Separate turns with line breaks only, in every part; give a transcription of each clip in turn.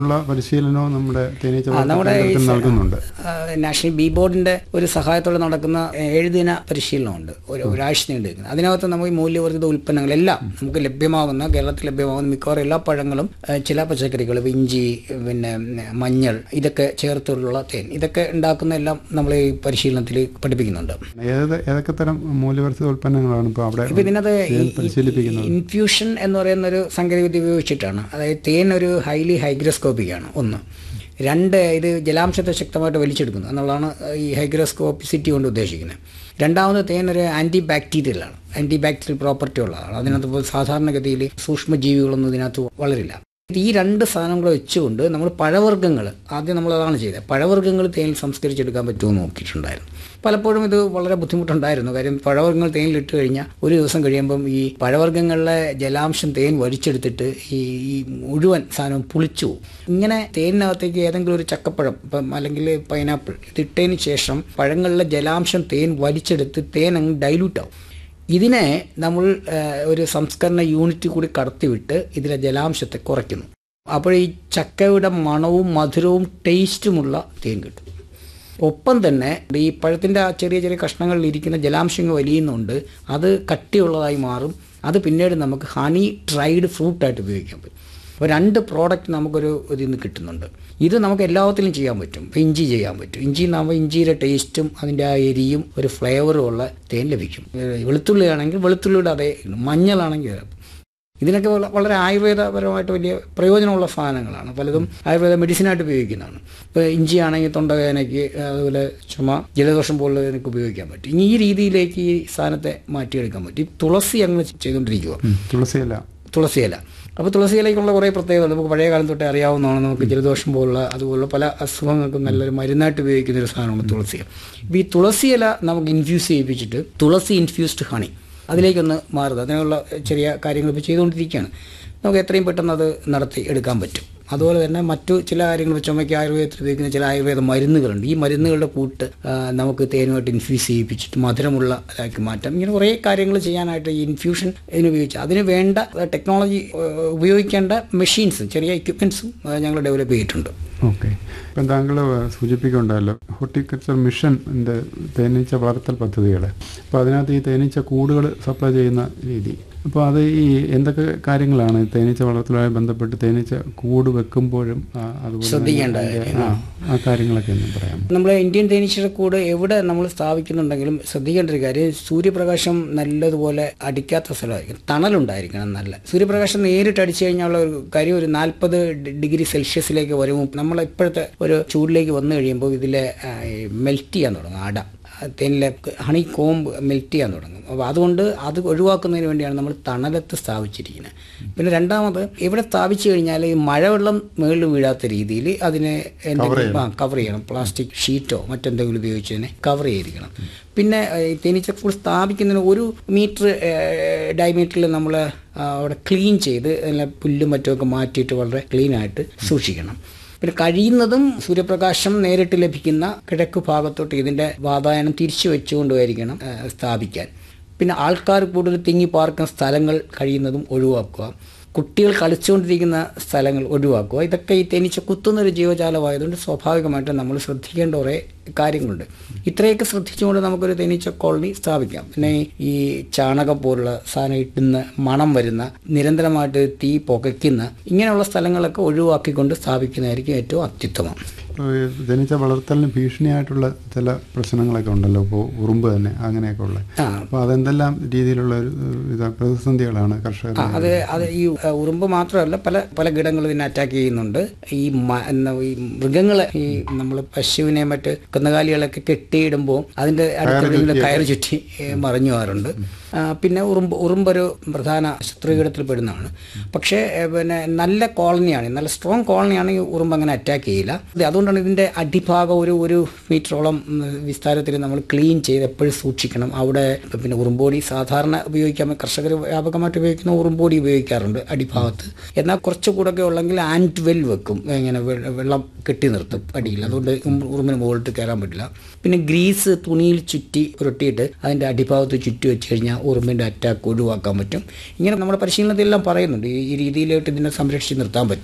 ഉള്ള പരിശീലനവും നമ്മുടെ തേനീച്ച
ആ, നമ്മുടെ ഈ
വളർത്തൽ
സ-
നൽകുന്നുണ്ട്
ആ, നാഷണൽ ബി ബോർഡിന്റെ ഒരു സഹായത്തോടെ നടക്കുന്ന ഏഴ് ദിന പരിശീലനമുണ്ട് ഒരു ഒരാഴ്ച നീണ്ടു നിൽക്കുന്നത് അതിനകത്ത് നമുക്ക് ഈ മൂല്യവർദ്ധിത ഉൽപ്പന്നങ്ങളെല്ലാം നമുക്ക് ലഭ്യമാകുന്ന കേരളത്തിൽ ലഭ്യമാകുന്ന മിക്കവാറും എല്ലാ പഴങ്ങളും ആ, ചില പച്ചക്കറികൾ ഇപ്പൊ ഇഞ്ചി പിന്നെ ഉം, മഞ്ഞൾ ഇതൊക്കെ ചേർത്തുള്ള തേൻ ഇതൊക്കെ ഉണ്ടാക്കുന്ന എല്ലാം നമ്മൾ ഈ പരിശീലനത്തിൽ പഠിപ്പിക്കുന്നുണ്ട്
ഏത് ഏതൊക്കെ തരം മൂല്യവർദ്ധിത ഉൽപ്പന്നങ്ങളാണ് ഇപ്പോൾ അവിടെ
ഇപ്പൊ ഇതിനകത്ത്
ചെയ്യാൻ
ഈ-
പരിശീലിപ്പിക്കുന്നത്
ഇൻഫ്യൂഷൻ എന്ന് പറയുന്ന ഒരു സാങ്കേതികവിദ്യ ഉപയോഗിച്ചിട്ടാണ് അതായത് തേൻ ഒരു ഹൈലി ഹൈഗ്രോസ്കോപ്പിക് ആണ് ഒന്ന് രണ്ട് ഇത് ജലാംശത്തെ ശക്തമായിട്ട് വലിച്ചെടുക്കുന്നു എന്നുള്ളതാണ് ഈ ഹൈഗ്രോസ്കോപ്പിസിറ്റി കൊണ്ട് ഉദ്ദേശിക്കുന്നത് രണ്ടാമത് തേൻ ഒരു ആൻറ്റി ബാക്ടീരിയലാണ് ആൻറ്റി ബാക്ടീരിയൽ പ്രോപ്പർട്ടി ഉള്ളതാണ് അതിനകത്ത് ഇപ്പോൾ സാധാരണഗതിയിൽ സൂക്ഷ്മജീവികളൊന്നും ഇതിനകത്ത് വളരില്ല ഈ രണ്ട് സാധനങ്ങൾ വെച്ചുകൊണ്ട് നമ്മൾ പഴവർഗ്ഗങ്ങൾ ആദ്യം നമ്മൾ അതാണ് ചെയ്തത് പഴവർഗ്ഗങ്ങൾ തേനിൽ സംസ്കരിച്ചെടുക്കാൻ പറ്റുമോ എന്ന് നോക്കിയിട്ടുണ്ടായിരുന്നു പലപ്പോഴും ഇത് വളരെ ബുദ്ധിമുട്ടുണ്ടായിരുന്നു കാര്യം പഴവർഗ്ഗങ്ങൾ തേനിലിട്ട് കഴിഞ്ഞാൽ ഒരു ദിവസം കഴിയുമ്പം ഈ പഴവർഗ്ഗങ്ങളിലെ ജലാംശം തേൻ വലിച്ചെടുത്തിട്ട് ഈ ഈ മുഴുവൻ സാധനം പുളിച്ചു പോകും ഇങ്ങനെ തേനിനകത്തേക്ക് ഏതെങ്കിലും ഒരു ചക്കപ്പഴം ഇപ്പം അല്ലെങ്കിൽ പൈനാപ്പിൾ ഇതിട്ടതിന് ശേഷം പഴങ്ങളിലെ ജലാംശം തേൻ വലിച്ചെടുത്ത് തേൻ അങ്ങ് ഡൈല്യൂട്ട് ആവും ഇതിനെ നമ്മൾ ആ, ഒരു സംസ്കരണ യൂണിറ്റ് കൂടി കടത്തിവിട്ട് ഇതിലെ ജലാംശത്തെ കുറയ്ക്കുന്നു അപ്പോൾ ഈ ചക്കയുടെ മണവും മധുരവും ടേസ്റ്റുമുള്ള തേൻ കിട്ടും ഒപ്പം തന്നെ ഈ പഴത്തിൻ്റെ ആ ചെറിയ ചെറിയ കഷ്ണങ്ങളിൽ ഇരിക്കുന്ന ജലാംശങ്ങൾ വലിയുന്നുണ്ട് അത് കട്ടിയുള്ളതായി മാറും അത് പിന്നീട് നമുക്ക് ഹണി ഡ്രൈഡ് ഫ്രൂട്ടായിട്ട് ഉപയോഗിക്കാൻ പറ്റും അപ്പോൾ രണ്ട് പ്രോഡക്റ്റ് നമുക്കൊരു ഇതിൽ നിന്ന് കിട്ടുന്നുണ്ട് ഇത് നമുക്ക് എല്ലാത്തിലും ചെയ്യാൻ പറ്റും ഇപ്പോൾ ഇഞ്ചി ചെയ്യാൻ പറ്റും ഇഞ്ചി നമ്മൾ ഇഞ്ചിയുടെ ടേസ്റ്റും അതിൻ്റെ ആ എരിയും ഒരു ഫ്ലേവറും ഉള്ള തേൻ ലഭിക്കും ഏഹ് വെളുത്തുള്ളി ആണെങ്കിൽ വെളുത്തുള്ളിയുടെ അതേ മഞ്ഞളാണെങ്കിൽ അത്. ഇതിനൊക്കെ വള- വളരെ ആയുർവേദപരമായിട്ട് വലിയ പ്രയോജനമുള്ള സാധനങ്ങളാണ് പലതും ആയുർവേദ മെഡിസിനായിട്ട് ഉപയോഗിക്കുന്നതാണ് ഇപ്പോൾ ഇഞ്ചി ആണെങ്കിൽ തൊണ്ടവേദനയ്ക്ക് അതുപോലെ ചുമ ജലദോഷം പോലുള്ളതിനൊക്കെ ഉപയോഗിക്കാൻ പറ്റും ഇനി ഈ രീതിയിലേക്ക് ഈ സാധനത്തെ മാറ്റിയെടുക്കാൻ പറ്റും ഈ തുളസി അങ്ങ് ചെയ്തുകൊണ്ടിരിക്കുക
ഉം, തുളസിയില
തുളസിയില അപ്പോൾ തുളസിയിലേക്കുള്ള കുറേ പ്രത്യേകത നമുക്ക് പഴയ കാലം തൊട്ടേ അറിയാവുന്നതാണ് നമുക്ക് ജലദോഷം പോലുള്ള അതുപോലുള്ള പല അസുഖങ്ങൾക്കും നല്ലൊരു മരുന്നായിട്ട് ഉപയോഗിക്കുന്ന ഒരു സാധനമാണ് തുളസിയില ഇപ്പോൾ ഈ തുളസിയില നമുക്ക് ഇൻഫ്യൂസ് ചെയ്യിപ്പിച്ചിട്ട് തുളസി ഇൻഫ്യൂസ്ഡ് ഹണി അതിലേക്കൊന്ന് മാറുന്നത് അതിനുള്ള ചെറിയ കാര്യങ്ങൾ ഇപ്പോൾ ചെയ്തുകൊണ്ടിരിക്കുകയാണ് നമുക്ക് എത്രയും പെട്ടെന്ന് അത് നടത്തി എടുക്കാൻ പറ്റും അതുപോലെ തന്നെ മറ്റു ചില കാര്യങ്ങൾ ചുമയ്ക്ക് ആയുർവേദത്തിൽ ഉപയോഗിക്കുന്ന ചില ആയുർവേദ മരുന്നുകളുണ്ട് ഈ മരുന്നുകളുടെ കൂട്ട് ആ, നമുക്ക് തേനുമായിട്ട് ഇൻഫ്യൂസ് ചെയ്യിപ്പിച്ചിട്ട് മധുരമുള്ള ഇതാക്കി മാറ്റാം ഇങ്ങനെ കുറേ കാര്യങ്ങൾ ചെയ്യാനായിട്ട് ഈ ഇൻഫ്യൂഷൻ ഇതിന് ഉപയോഗിച്ച് അതിന് വേണ്ട ടെക്നോളജി ഉപയോഗിക്കേണ്ട മെഷീൻസും ചെറിയ എക്യുപ്മെൻസും ഞങ്ങൾ ഡെവലപ്പ് ചെയ്തിട്ടുണ്ട്
ഓക്കെ ഇപ്പം താങ്കൾ സൂചിപ്പിക്കുന്നുണ്ടല്ലോ ഹോർട്ടിക്കൾച്ചർ മിഷൻ്റെ തേനീച്ച വളർത്തൽ പദ്ധതികൾ അപ്പോൾ അതിനകത്ത് ഈ തേനീച്ച കൂടുകൾ സപ്ലൈ ചെയ്യുന്ന രീതി അപ്പോൾ അത് ഈ എന്തൊക്കെ കാര്യങ്ങളാണ് ഈ തേനീച്ച വളർത്തലുമായി ബന്ധപ്പെട്ട് തേനീച്ച കൂട് വെക്കുമ്പോഴും ആ, അതുപോലെ തന്നെ
ശ്രദ്ധിക്കേണ്ട
അതിൻ്റെ- ആ ആ കാര്യങ്ങളൊക്കെ ഒന്ന് പറയാം
നമ്മൾ ഇന്ത്യൻ തേനീച്ചയുടെ കൂട് എവിടെ നമ്മൾ സ്ഥാപിക്കുന്നുണ്ടെങ്കിലും ശ്രദ്ധിക്കേണ്ട ഒരു കാര്യം സൂര്യപ്രകാശം നല്ലതുപോലെ അടിക്കാത്ത സ്ഥലമായിരിക്കും തണലുണ്ടായിരിക്കണം നല്ല സൂര്യപ്രകാശം നേരിട്ട് അടിച്ചു കഴിഞ്ഞാൽ ഒരു കാര്യം ഒരു നാൽപ്പത് ഡിഗ്രി സെൽഷ്യസിലേക്ക് വരുമ്പോൾ നമ്മൾ ഇപ്പോഴത്തെ ഒരു ചൂടിലേക്ക് വന്നു കഴിയുമ്പോൾ ഇതിലെ മെൽറ്റ് ചെയ്യാൻ തുടങ്ങും അട തേനിലെ ഹണി കോമ്പ് മെൽറ്റ് ചെയ്യാൻ തുടങ്ങും അപ്പോൾ അതുകൊണ്ട് അത് ഒഴിവാക്കുന്നതിന് വേണ്ടിയാണ് നമ്മൾ തണലത്ത് സ്ഥാപിച്ചിരിക്കുന്നത് പിന്നെ രണ്ടാമത് ഇവിടെ സ്ഥാപിച്ചു കഴിഞ്ഞാൽ ഈ മഴവെള്ളം മുകളിൽ വീഴാത്ത രീതിയിൽ അതിനെ എന്തെങ്കിലും ആ കവർ ചെയ്യണം പ്ലാസ്റ്റിക് ഷീറ്റോ മറ്റെന്തെങ്കിലും ഉപയോഗിച്ചതിനെ കവർ ചെയ്തിരിക്കണം പിന്നെ ഏഹ്, ഈ തേനീച്ചക്കൂട് സ്ഥാപിക്കുന്നതിന് ഒരു മീറ്റർ ഡയമീറ്ററിൽ നമ്മൾ അവിടെ ക്ലീൻ ചെയ്ത് അതിലെ പുല്ലും മറ്റുമൊക്കെ മാറ്റിയിട്ട് വളരെ ക്ലീൻ ആയിട്ട് സൂക്ഷിക്കണം പിന്നെ കഴിയുന്നതും സൂര്യപ്രകാശം നേരിട്ട് ലഭിക്കുന്ന കിഴക്ക് ഭാഗത്തോട്ട് ഇതിൻ്റെ വാതായനം തിരിച്ചു വെച്ചുകൊണ്ടുമായിരിക്കണം ആ, സ്ഥാപിക്കാൻ പിന്നെ ആൾക്കാർ കൂടുതൽ തിങ്ങി പാർക്കുന്ന സ്ഥലങ്ങൾ കഴിയുന്നതും ഒഴിവാക്കുക കുട്ടികൾ കളിച്ചുകൊണ്ടിരിക്കുന്ന സ്ഥലങ്ങൾ ഒഴിവാക്കുക ഇതൊക്കെ ഈ തേനീച്ച കുത്തുന്നൊരു ജീവജാലമായതുകൊണ്ട് സ്വാഭാവികമായിട്ടും നമ്മൾ ശ്രദ്ധിക്കേണ്ട കുറേ കാര്യങ്ങളുണ്ട് ഇത്രയൊക്കെ ശ്രദ്ധിച്ചുകൊണ്ട് നമുക്കൊരു തേനീച്ച കോളനി സ്ഥാപിക്കാം പിന്നെ ഈ ചാണകം പോലുള്ള സാധനം ഇട്ടുന്ന മണം വരുന്ന നിരന്തരമായിട്ട് തീ പുകയ്ക്കുന്ന ഇങ്ങനെയുള്ള സ്ഥലങ്ങളൊക്കെ ഒഴിവാക്കിക്കൊണ്ട് സ്ഥാപിക്കുന്നതായിരിക്കും ഏറ്റവും അത്യുത്തമം
ഇപ്പോൾ ഈ തേനീച്ച വളർത്തലിന് ഭീഷണിയായിട്ടുള്ള ചില പ്രശ്നങ്ങളൊക്കെ ഉണ്ടല്ലോ ഇപ്പോൾ ഉറുമ്പ് തന്നെ അങ്ങനെയൊക്കെ ഉള്ള
ആ
അപ്പോൾ അതെന്തെല്ലാം രീതിയിലുള്ള ഒരു ഇതാ പ്രതിസന്ധികളാണ് കർഷകർ
ആ, അത് അത് ഈ ആ, ഉറുമ്പ് മാത്രമല്ല പല പല കീടങ്ങൾ ഇതിനെ അറ്റാക്ക് ചെയ്യുന്നുണ്ട് ഈ മ- എന്താ ഈ മൃഗങ്ങളെ ഈ നമ്മൾ പശുവിനെ മറ്റ് കന്നുകാലികളൊക്കെ കെട്ടിയിടുമ്പോൾ അതിന്റെ അടുത്തെവിടെയെങ്കിലും കയറ് ചുറ്റി ഏ, മറിഞ്ഞു പോകാറുണ്ട് ആ, പിന്നെ ഉറുമ്പ് ഉറുമ്പൊരു പ്രധാന ശത്രുകീടത്തിൽ പെടുന്നതാണ് പക്ഷേ ഏ, പിന്നെ നല്ല കോളനിയാണ് നല്ല സ്ട്രോങ് കോളനിയാണെങ്കിൽ ഉറുമ്പ് അങ്ങനെ അറ്റാക്ക് ചെയ്യില്ല ഇത് അതുകൊണ്ടാണ് ഇതിന്റെ അടിഭാഗം ഒരു ഒരു മീറ്ററോളം ഉം, വിസ്താരത്തിൽ നമ്മൾ ക്ലീൻ ചെയ്ത് എപ്പോഴും സൂക്ഷിക്കണം അവിടെ പിന്നെ ഉറുമ്പോടി സാധാരണ ഉപയോഗിക്കാൻ കർഷകർ വ്യാപകമായിട്ട് ഉപയോഗിക്കുന്ന ഉറുമ്പോടി ഉപയോഗിക്കാറുണ്ട് അടിഭാഗത്ത് എന്നാൽ കുറച്ചുകൂടൊക്കെ ഉള്ളെങ്കിൽ ആൻഡ് വെൽ വെക്കും ഇങ്ങനെ വെ- വെള്ളം കെട്ടി നിർത്തും അടിയിൽ അതുകൊണ്ട് ഉം- ഉറുമ്പിന് മുകളിട്ട് കയറാൻ പറ്റില്ല പിന്നെ ഗ്രീസ് തുണിയിൽ ചുറ്റി പുരട്ടിയിട്ട് അതിൻ്റെ അടിഭാഗത്ത് ചുറ്റി വെച്ച് കഴിഞ്ഞാൽ ഉറുമ്പിൻ്റെ അറ്റാക്ക് ഒഴിവാക്കാൻ പറ്റും ഇങ്ങനെ നമ്മുടെ പരിശീലനത്തിലെല്ലാം പറയുന്നുണ്ട് ഈ ഈ രീതിയിലായിട്ട് ഇതിനെ സംരക്ഷിച്ച് നിർത്താൻ പറ്റും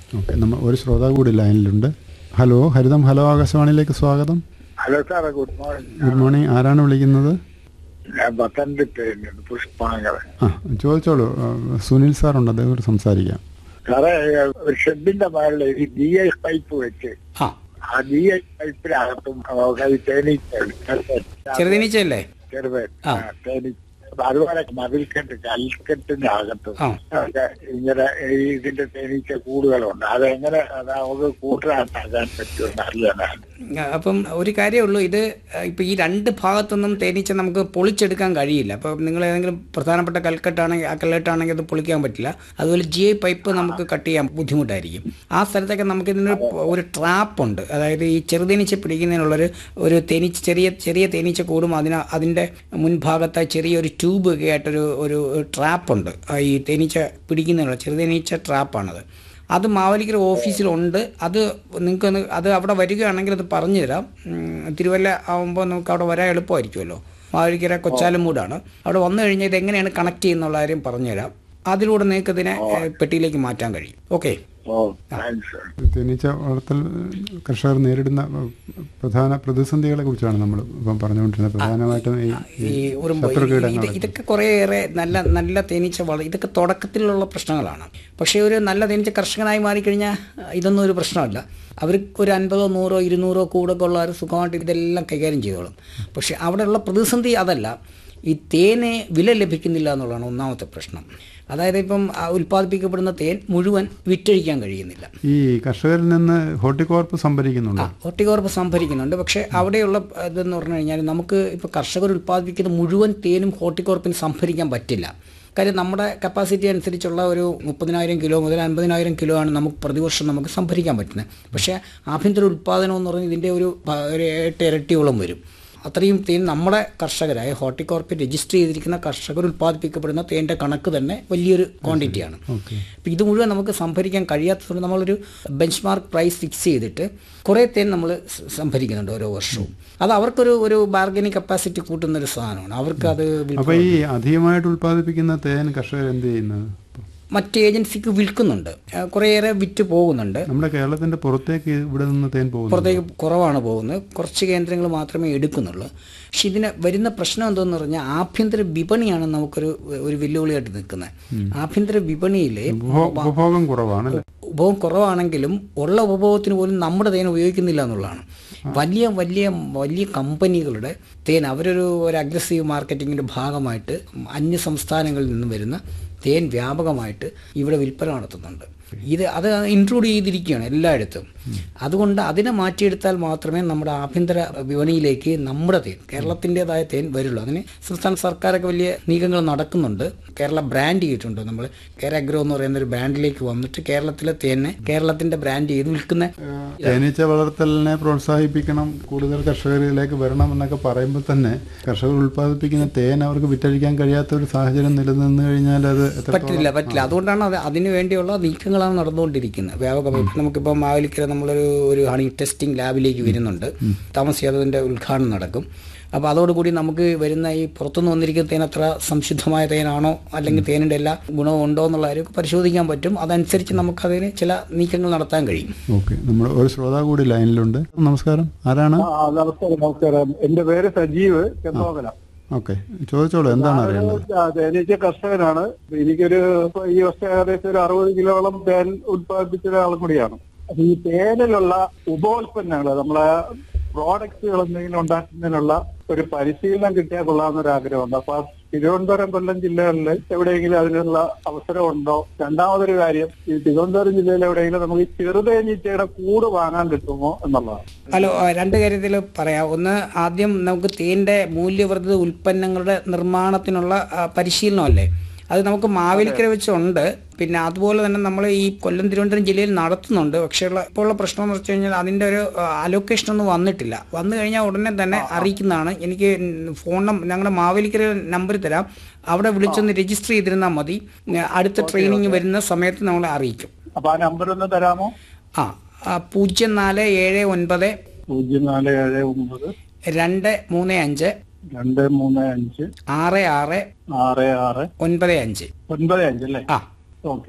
ഓക്കെ നമ്മൾ ഒരു ശ്രോതാവ് കൂടി ലൈനിലുണ്ട് ഹലോ ഹരിതം ഹലോ ആകാശവാണിയിലേക്ക് സ്വാഗതം
ഹലോ സാറേ ഗുഡ് മോർണിംഗ്
ഗുഡ് മോർണിംഗ് ആരാണ് വിളിക്കുന്നത്
ഞാൻ പത്തനംതിട്ട പുഷ്പാങ്കർ
ആ ചോദിച്ചോളൂ ആ, സുനിൽ സാറുണ്ട് അദ്ദേഹത്തോട് സംസാരിക്കാം
സാറേ ഒരു ഷെഡിന്റെ മേളിൽ ഈ ഡി ഐ പൈപ്പ് വെച്ച്
ആ
ആ ഡി ഐ പൈപ്പിനകത്തും തേനീച്ച
ചെറുതേനീച്ചയല്ലേ
ചെറുത്
ആ.
തേനീച്ച അപ്പൊ അതുപോലെ മതിൽക്കെട്ട് കൽക്കെട്ടിന്റെ അകത്തും
ആ.
ഒക്കെ ഇങ്ങനെ ഈ ഇതിന്റെ തേനീച്ച കൂടുകളുണ്ട് അതെങ്ങനെ അത് നമുക്ക് കൂട്ടുകാരാക്കാൻ പറ്റുമെന്ന് അറിയാനാണ്
അപ്പം ഒരു കാര്യമേ ഉള്ളൂ ഇത് ഇപ്പം ഈ രണ്ട് ഭാഗത്തുനിന്നും തേനീച്ച നമുക്ക് പൊളിച്ചെടുക്കാൻ കഴിയില്ല അപ്പം നിങ്ങൾ ഏതെങ്കിലും പ്രധാനപ്പെട്ട കൽക്കെട്ടാണെങ്കിൽ ആ കൽക്കെട്ടാണെങ്കിൽ അത് പൊളിക്കാൻ പറ്റില്ല അതുപോലെ ജി ഐ പൈപ്പ് നമുക്ക് കട്ട് ചെയ്യാൻ ബുദ്ധിമുട്ടായിരിക്കും ആ സ്ഥലത്തൊക്കെ നമുക്ക് ഇതിനൊരു ഒരു ട്രാപ്പുണ്ട് അതായത് ഈ ചെറുതേനീച്ച പിടിക്കുന്നതിനുള്ളൊരു ഒരു തേനീച്ച ചെറിയ ചെറിയ തേനീച്ച കൂടും അതിന് അതിൻ്റെ മുൻഭാഗത്തായി ചെറിയൊരു ട്യൂബ് ഒക്കെ ആയിട്ടൊരു ഒരു ട്രാപ്പുണ്ട് ഈ തേനീച്ച പിടിക്കുന്നതിനുള്ള ചെറുതേനീച്ച ട്രാപ്പാണത് അത് മാവലിക്കര ഓഫീസിലുണ്ട് അത് നിങ്ങൾക്ക് ഒന്ന് അത് അവിടെ വരികയാണെങ്കിൽ അത് പറഞ്ഞു തരാം ഉം, തിരുവല്ല ആകുമ്പോൾ നമുക്ക് അവിടെ വരാൻ എളുപ്പമായിരിക്കുമല്ലോ മാവലിക്കര കൊച്ചാലമൂടാണ് അവിടെ വന്നു കഴിഞ്ഞാൽ ഇത് എങ്ങനെയാണ് കണക്ട് ചെയ്യുന്നുള്ള കാര്യം പറഞ്ഞു തരാം അതിലൂടെ നിങ്ങൾക്ക് ഇതിനെ ഏഹ്, പെട്ടിയിലേക്ക് മാറ്റാൻ കഴിയും ഓക്കെ
ഓ താങ്ക്സ്
തേനീച്ച വളർത്തൽ കർഷകർ നേരിടുന്ന പ്രധാന പ്രതിസന്ധികളെ കുറിച്ചാണ് നമ്മൾ ഇപ്പം പറഞ്ഞുകൊണ്ടിരുന്നത് പ്രധാനമായിട്ടും ഈ
ഈ ഒരു
ശത്രുകീടങ്ങൾ
ഇത് ഇതൊക്കെ കുറേയേറെ നല്ല നല്ല തേനീച്ച വള ഇതൊക്കെ തുടക്കത്തിലുള്ള പ്രശ്നങ്ങളാണ് പക്ഷേ ഒരു നല്ല തേനീച്ച കർഷകനായി മാറിക്കഴിഞ്ഞാൽ ഇതൊന്നും ഒരു പ്രശ്നമല്ല അവർ ഒരു അൻപതോ നൂറോ ഇരുന്നൂറോ കൂടൊക്കെ ഉള്ളവർ സുഖമായിട്ട് ഇതെല്ലാം കൈകാര്യം ചെയ്തോളും പക്ഷേ അവിടെയുള്ള പ്രതിസന്ധി അതല്ല ഈ തേനെ വില ലഭിക്കുന്നില്ല എന്നുള്ളതാണ് ഒന്നാമത്തെ പ്രശ്നം അതായത് ഇപ്പം ആ ഉൽപ്പാദിപ്പിക്കപ്പെടുന്ന തേൻ മുഴുവൻ വിറ്റഴിക്കാൻ കഴിയുന്നില്ല
ഈ കർഷകരിൽ നിന്ന് ഹോർട്ടികോർപ്പ് സംഭരിക്കുന്നുണ്ട്
ഹോർട്ടികോർപ്പ് സംഭരിക്കുന്നുണ്ട് പക്ഷേ അവിടെയുള്ള ഇതെന്ന് പറഞ്ഞു കഴിഞ്ഞാൽ നമുക്ക് ഇപ്പോൾ കർഷകർ ഉൽപ്പാദിപ്പിക്കുന്ന മുഴുവൻ തേനും ഹോർട്ടികോർപ്പിന് സംഭരിക്കാൻ പറ്റില്ല കാര്യം നമ്മുടെ കപ്പാസിറ്റി അനുസരിച്ചുള്ള ഒരു മുപ്പതിനായിരം കിലോ മുതൽ അൻപതിനായിരം കിലോ ആണ് നമുക്ക് പ്രതിവർഷം നമുക്ക് സംഭരിക്കാൻ പറ്റുന്നത് പക്ഷേ ആഭ്യന്തര ഉൽപ്പാദനം എന്ന് പറഞ്ഞാൽ ഇതിൻ്റെ ഒരു പ- ഒരു എട്ട് ഇരട്ടിയോളം വരും അത്രയും തേൻ നമ്മുടെ കർഷകരായ ഹോർട്ടികോർപ്പ് രജിസ്റ്റർ ചെയ്തിരിക്കുന്ന കർഷകർ ഉൽപ്പാദിപ്പിക്കപ്പെടുന്ന തേൻ്റെ കണക്ക് തന്നെ വലിയൊരു ക്വാണ്ടിറ്റിയാണ്
ഓക്കെ
അപ്പോൾ ഇത് മുഴുവൻ നമുക്ക് സംഭരിക്കാൻ കഴിയാത്തതുകൊണ്ട് നമ്മളൊരു ബെഞ്ച് മാർക്ക് പ്രൈസ് ഫിക്സ് ചെയ്തിട്ട് കുറേ തേൻ നമ്മൾ സ- സംഭരിക്കുന്നുണ്ട് ഓരോ വർഷവും അത് അവർക്കൊരു ഒരു ബാർഗനിങ് കപ്പാസിറ്റി കൂട്ടുന്ന ഒരു സാധനമാണ് അവർക്ക് അത് വിൽപ്പന-
അപ്പോൾ ഈ അധികമായിട്ട് ഉൽപ്പാദിപ്പിക്കുന്ന തേൻ കർഷകർ എന്ത് ചെയ്യുന്നത്
മറ്റ് ഏജൻസിക്ക് വിൽക്കുന്നുണ്ട് ആ, കുറേയേറെ വിറ്റ് പോകുന്നുണ്ട്
നമ്മുടെ കേരളത്തിന്റെ പുറത്തേക്ക് ഇവിടെ നിന്ന് തേൻ പോകുന്നു
പുറത്തേക്ക് കുറവാണ് പോകുന്നത് കുറച്ച് കേന്ദ്രങ്ങൾ മാത്രമേ എടുക്കുന്നുള്ളൂ പക്ഷെ ഇതിന് വരുന്ന പ്രശ്നം എന്തെന്ന് പറഞ്ഞാൽ ആഭ്യന്തര വിപണിയാണ് നമുക്കൊരു ഒരു വെല്ലുവിളിയായിട്ട് നിൽക്കുന്നത് ആഭ്യന്തര വിപണിയിൽ
ഉപഭോ- ഉപഭോഗം കുറവാണ് അല്ലേ
ഉപഭോഗം കുറവാണെങ്കിലും ഉള്ള ഉപഭോഗത്തിന് പോലും നമ്മുടെ തേൻ ഉപയോഗിക്കുന്നില്ല എന്നുള്ളതാണ് വലിയ വലിയ വലിയ കമ്പനികളുടെ തേൻ അവരൊരു ഒരു അഗ്രസീവ് മാർക്കറ്റിങ്ങിൻ്റെ ഭാഗമായിട്ട് അന്യ സംസ്ഥാനങ്ങളിൽ നിന്നും വരുന്ന തേൻ വ്യാപകമായിട്ട് ഇവിടെ വിൽപ്പന നടത്തുന്നുണ്ട് ഇത് അത് ഇൻക്ലൂഡ് ചെയ്തിരിക്കുകയാണ് എല്ലായിടത്തും അതുകൊണ്ട് അതിനെ മാറ്റിയെടുത്താൽ മാത്രമേ നമ്മുടെ ആഭ്യന്തര വിപണിയിലേക്ക് നമ്മുടെ തേൻ കേരളത്തിൻ്റെതായ തേൻ വരുള്ളൂ അതിന് സംസ്ഥാന സർക്കാരൊക്കെ വലിയ നീക്കങ്ങൾ നടക്കുന്നുണ്ട് കേരള ബ്രാൻഡ് ചെയ്തിട്ടുണ്ട് നമ്മൾ കേരഗ്രോ എന്ന് പറയുന്ന ഒരു ബ്രാൻഡിലേക്ക് വന്നിട്ട് കേരളത്തിലെ തേനെ കേരളത്തിന്റെ ബ്രാൻഡ് ചെയ്ത് വിൽക്കുന്ന
തേനീച്ച വളർത്തലിനെ പ്രോത്സാഹിപ്പിക്കണം കൂടുതൽ കർഷകരിലേക്ക് വരണം എന്നൊക്കെ പറയുമ്പോൾ തന്നെ കർഷകർ ഉൽപ്പാദിപ്പിക്കുന്ന തേൻ അവർക്ക് വിറ്റഴിക്കാൻ കഴിയാത്ത ഒരു സാഹചര്യം നിലനിന്ന് കഴിഞ്ഞാൽ അത് എത്രത്തോളം
പറ്റില്ല പറ്റില്ല അതുകൊണ്ടാണ് അത് അതിനു വേണ്ടിയുള്ള നീക്കങ്ങളാണ് നടന്നുകൊണ്ടിരിക്കുന്നത് വ്യാപകമായി ഇപ്പം നമുക്കിപ്പോൾ മാവലിക്കര നമ്മളൊരു ഒരു ഹണി ടെസ്റ്റിംഗ് ലാബിലേക്ക് വരുന്നുണ്ട് താമസിയാതെ അതിൻ്റെ ഉദ്ഘാടനം നടക്കും അപ്പോൾ അതോടുകൂടി നമുക്ക് വരുന്ന ഈ പുറത്തുനിന്ന് വന്നിരിക്കുന്ന തേൻ അത്ര സംശുദ്ധമായ തേനാണോ അല്ലെങ്കിൽ തേനിൻ്റെ എല്ലാ ഗുണവും ഉണ്ടോ എന്നുള്ള കാര്യം പരിശോധിക്കാൻ പറ്റും അതനുസരിച്ച് നമുക്കതിന് ചില നീക്കങ്ങൾ നടത്താൻ കഴിയും
ഓക്കെ നമ്മൾ ഒരു ശ്രോതാവ് കൂടി ലൈനിലുണ്ട് നമസ്കാരം ആരാണ്
ആ നമസ്കാരം നമസ്കാരം എന്റെ പേര് സജീവ് ചെന്നോകല
ഓക്കെ ചോദിച്ചോളൂ എന്താണ് അറിയേണ്ടത്
തേനീച്ച കർഷകനാണ് എനിക്കൊരു ഇപ്പൊ ഈ വർഷം ഏകദേശം ഒരു അറുപത് കിലോളം തേൻ ഉത്പാദിപ്പിച്ച ഒരാളും കൂടിയാണ് അപ്പൊ ഈ തേനിലുള്ള ഉപോൽപ്പന്നങ്ങൾ നമ്മളെ പ്രോഡക്റ്റുകൾ എന്തെങ്കിലും ഉണ്ടാക്കുന്നതിനുള്ള ഒരു പരിശീലനം കിട്ടിയാൽ കൊള്ളാമെന്ന് ഒരു ആഗ്രഹമുണ്ട് അപ്പൊ തിരുവനന്തപുരം കൊല്ലം ജില്ലകളിൽ എവിടെയെങ്കിലും അതിനുള്ള അവസരമുണ്ടോ രണ്ടാമതൊരു കാര്യം ഈ തിരുവനന്തപുരം ജില്ലയിൽ എവിടെയെങ്കിലും നമുക്ക് ഈ ചെറുതേനീച്ചയുടെ കൂട് വാങ്ങാൻ കിട്ടുമോ എന്നുള്ളതാണ്
ഹലോ ആ, രണ്ട് കാര്യത്തിൽ പറയാം ഒന്ന് ആദ്യം നമുക്ക് തേൻ്റെ മൂല്യവർദ്ധിത ഉൽപ്പന്നങ്ങളുടെ നിർമ്മാണത്തിനുള്ള ആ, പരിശീലനമല്ലേ അത് നമുക്ക് മാവേലിക്കര വെച്ചുണ്ട് പിന്നെ അതുപോലെ തന്നെ നമ്മൾ ഈ കൊല്ലം തിരുവനന്തപുരം ജില്ലയിൽ നടത്തുന്നുണ്ട് പക്ഷേ ഉള്ള ഇപ്പോൾ ഉള്ള പ്രശ്നം എന്ന് വെച്ച് കഴിഞ്ഞാൽ അതിൻ്റെ ഒരു അലൊക്കേഷൻ ഒന്നും വന്നിട്ടില്ല വന്നു കഴിഞ്ഞാൽ ഉടനെ തന്നെ അറിയിക്കുന്നതാണ് എനിക്ക് ഫോൺ നമ്പർ ഞങ്ങളുടെ മാവേലിക്കര നമ്പർ തരാം അവിടെ വിളിച്ചൊന്ന് രജിസ്റ്റർ ചെയ്തിരുന്നാൽ മതി അടുത്ത ട്രെയിനിങ് വരുന്ന സമയത്ത് നമ്മളെ അറിയിക്കും
അപ്പൊ ആ നമ്പർ ഒന്ന് തരാമോ
ആ ആ, പൂജ്യം നാല് ഏഴ് ഒൻപത്
പൂജ്യം നാല് ഏഴ് ഒമ്പത്
രണ്ട് മൂന്ന് അഞ്ച്
രണ്ട് മൂന്ന് അഞ്ച്
ആറ് ആറ്
ആറ് ആറ്
ഒൻപത് അഞ്ച്
ഒൻപത് അഞ്ച് അല്ലേ
ആ
ഓക്കെ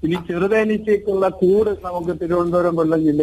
ഇനി ചെറുതേനീച്ചയ്ക്കുള്ള കൂട് നമുക്ക് തിരുവനന്തപുരം കൊല്ലം ജില്ലയിൽ